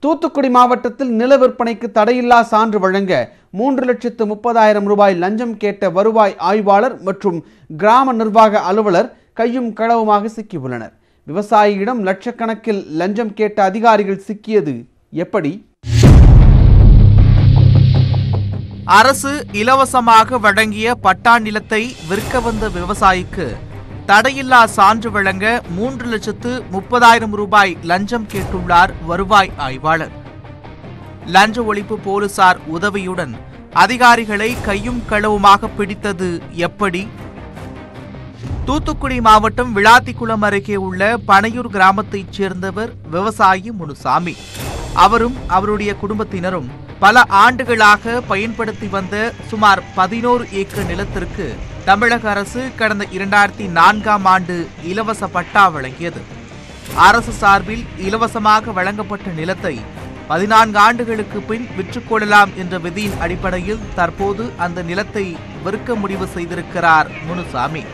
தூத்துக்குடி மாவட்டத்தில் நில விற்பனைக்கு தடையில்லா சான்று வழங்க மூன்று லட்சத்து முப்பதாயிரம் ரூபாய் லஞ்சம் கேட்ட வருவாய் ஆய்வாளர் மற்றும் கிராம நிர்வாக அலுவலர் கையும் களவுமாக சிக்கியுள்ளனர் விவசாயியிடம் லட்சக்கணக்கில் லஞ்சம் கேட்ட அதிகாரிகள் சிக்கியது எப்படி அரசு இலவசமாக வழங்கிய பட்டா நிலத்தை விற்க வந்த விவசாயிக்கு தடையில்லா சான்று வழங்க மூன்று லட்சத்து முப்பதாயிரம் ரூபாய் லஞ்சம் கேட்டுள்ளார் வருவாய் ஆய்வாளர் லஞ்ச ஒழிப்பு போலீசார் உதவியுடன் அதிகாரிகளை கையும் களவுமாக பிடித்தது எப்படி தூத்துக்குடி மாவட்டம் விளாத்திக்குளம் அருகே உள்ள பனையூர் கிராமத்தைச் சேர்ந்தவர் விவசாயி முனுசாமி அவரும் அவருடைய குடும்பத்தினரும் பல ஆண்டுகளாக பயன்படுத்தி வந்த சுமார் பதினோரு ஏக்கர் நிலத்திற்கு தமிழக அரசு கடந்த இரண்டாயிரத்தி நான்காம் ஆண்டு இலவச பட்டா வழங்கியது அரசு சார்பில் இலவசமாக வழங்கப்பட்ட நிலத்தை பதினான்கு ஆண்டுகளுக்கு பின் விற்றுக்கொள்ளலாம் என்ற விதியின் அடிப்படையில் தற்போது அந்த நிலத்தை விற்க முடிவு செய்திருக்கிறார் முனுசாமி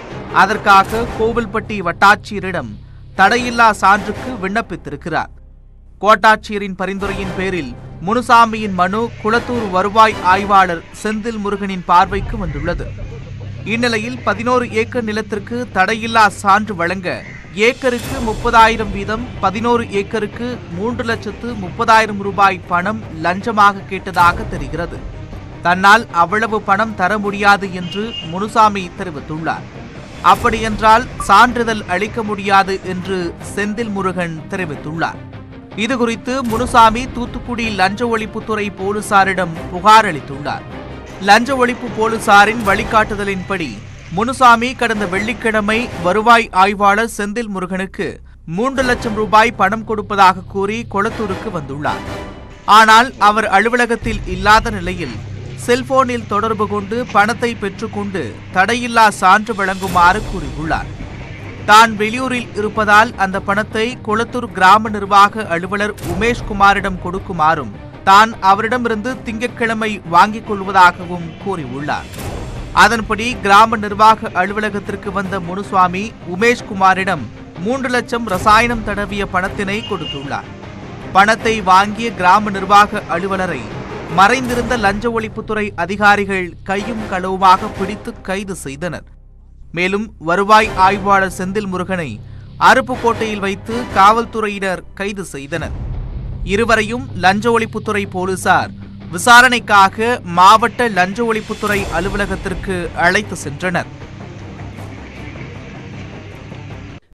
அதற்காக கோவில்பட்டி வட்டாட்சியரிடம் தடையில்லா சான்றுக்கு விண்ணப்பித்திருக்கிறார் கோட்டாட்சியரின் பரிந்துரையின் பேரில் முனுசாமியின் மனு குளத்தூர் வருவாய் ஆய்வாளர் செந்தில் முருகனின் பார்வைக்கு வந்துள்ளது இந்நிலையில் பதினோரு ஏக்கர் நிலத்திற்கு தடையில்லா சான்று வழங்க ஏக்கருக்கு முப்பதாயிரம் வீதம் பதினோரு ஏக்கருக்கு மூன்று லட்சத்து முப்பதாயிரம் ரூபாய் பணம் லஞ்சமாக கேட்டதாக தெரிகிறது தன்னால் அவ்வளவு பணம் தர முடியாது என்று முனுசாமி தெரிவித்துள்ளார் அப்படியென்றால் சான்றிதழ் அளிக்க முடியாது என்று செந்தில் முருகன் தெரிவித்துள்ளார் இதுகுறித்து முனுசாமி தூத்துக்குடி லஞ்ச ஒழிப்புத்துறை போலீசாரிடம் புகார் அளித்துள்ளார் லஞ்ச ஒழிப்பு போலீசாரின் வழிகாட்டுதலின்படி முனுசாமி கடந்த வெள்ளிக்கிழமை வருவாய் ஆய்வாளர் செந்தில் முருகனுக்கு மூன்று லட்சம் ரூபாய் பணம் கொடுப்பதாக கூறி கொளத்தூருக்கு வந்துள்ளார் ஆனால் அவர் அலுவலகத்தில் இல்லாத நிலையில் செல்போனில் தொடர்பு கொண்டு பணத்தை பெற்றுக்கொண்டு தடையில்லா சான்று வழங்குமாறு கூறியுள்ளார் தான் வெளியூரில் இருப்பதால் அந்த பணத்தை கொளத்தூர் கிராம நிர்வாக அலுவலர் உமேஷ் குமாரிடம் கொடுக்குமாறும் தான் அவரிடமிருந்து திங்கட்கிழமை வாங்கிக் கொள்வதாகவும் கூறியுள்ளார் அதன்படி கிராம நிர்வாக அலுவலகத்திற்கு வந்த முனுசுவாமி உமேஷ் குமாரிடம் மூன்று லட்சம் ரசாயனம் தடவிய பணத்தினை கொடுத்துள்ளார் பணத்தை வாங்கிய கிராம நிர்வாக அலுவலரை மறைந்திருந்த லஞ்ச ஒழிப்புத்துறை அதிகாரிகள் கையும் களவுமாக பிடித்து கைது செய்தனர் மேலும் வருவாய் ஆய்வாளர் செந்தில் முருகனை அருப்புக்கோட்டையில் வைத்து காவல்துறையினர் கைது செய்தனர் இருவரையும் லஞ்ச ஒழிப்புத்துறை போலீசார் விசாரணைக்காக மாவட்ட லஞ்ச ஒழிப்புத்துறை அலுவலகத்திற்கு அழைத்து சென்றனர்